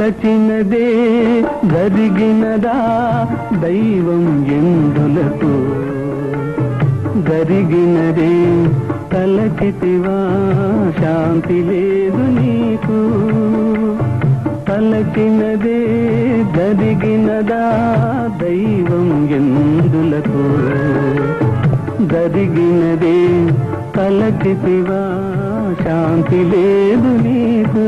తలచినదే జరిగినదా దైవం ఎందులకు జరిగినదే తలచితివా శాంతి లేదు నీకు తలచినదే జరిగినదా దైవం ఎందులకు జరిగినదే తలచితివా శాంతి లేదు నీకు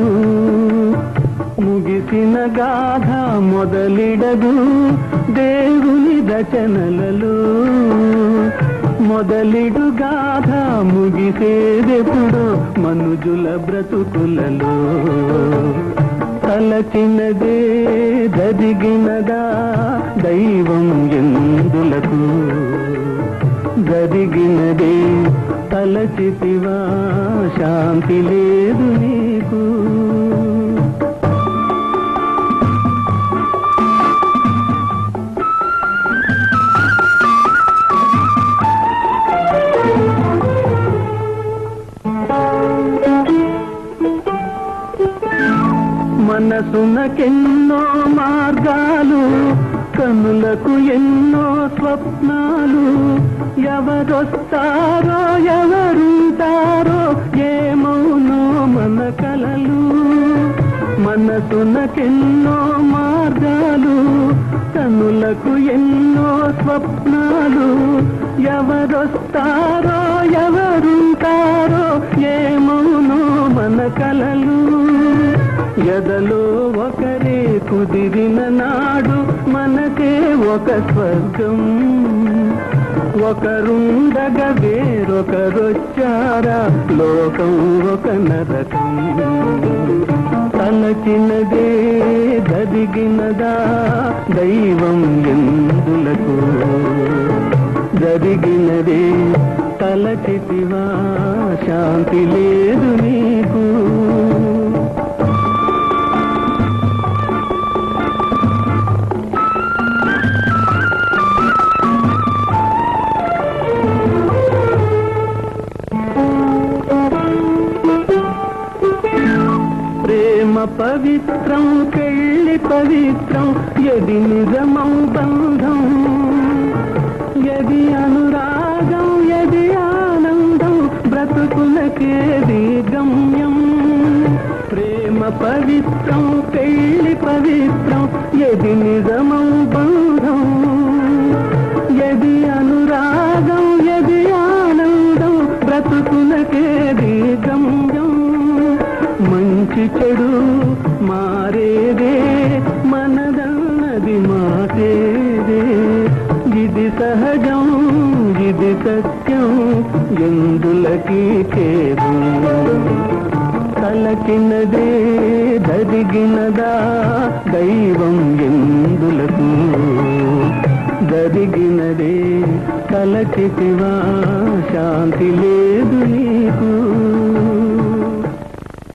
ముగిసిన గాథ మొదలిడదు దేవుని రచనలలో మొదలిడు గాథ ముగిసేదెప్పుడు మనుజుల బ్రతుకులలో తలచినదే జరిగినదా దైవం ఎందులకు జరిగినదే తలచితివా శాంతి లేదు నీకు మనసునకెన్నో మార్గాలు కనులకు ఎన్నో స్వప్నాలు ఎవరొస్తారో ఎవరుంటారో ఏమౌనో మన కలలు మనసునకెన్నో మార్గాలు కనులకు ఎన్నో స్వప్నాలు ఎవరొస్తారో ఎవరుంటారో ఏమౌనో మన కలలు ఎదలో ఒకరే కుదిరిన నాడు మనకే ఒక స్వర్గం ఒకరుండగా వేరొకరొచ్చారా లోకం ఒక నరకం తలచినదే జరిగినదా దైవం ఎందులకు జరిగినదే తలచితివా శాంతి లేదు నీకు ప్రేమ పవిత్రం పెళ్లి పవిత్రం ఎది నిజమం బంధం ఎది అనురాగం ఎది ఆనందం బ్రతుకులకేది గమ్యం ప్రేమ పవిత్రం పెళ్లి పవిత్రం ఎది నిజమం బంధం ఎది అనురాగం ఎది ఆనందం బ్రతుకులకేది గమ్యం మంచి చెడు మారేదే మనదన్నది మాటేదే ఇది సహజం ఇది సత్యం ఎందులకి చేదు తలకినదే జరిగినదా దైవం ఎందులకు జరిగినదే తలచితివా శాంతి లేదు నీకు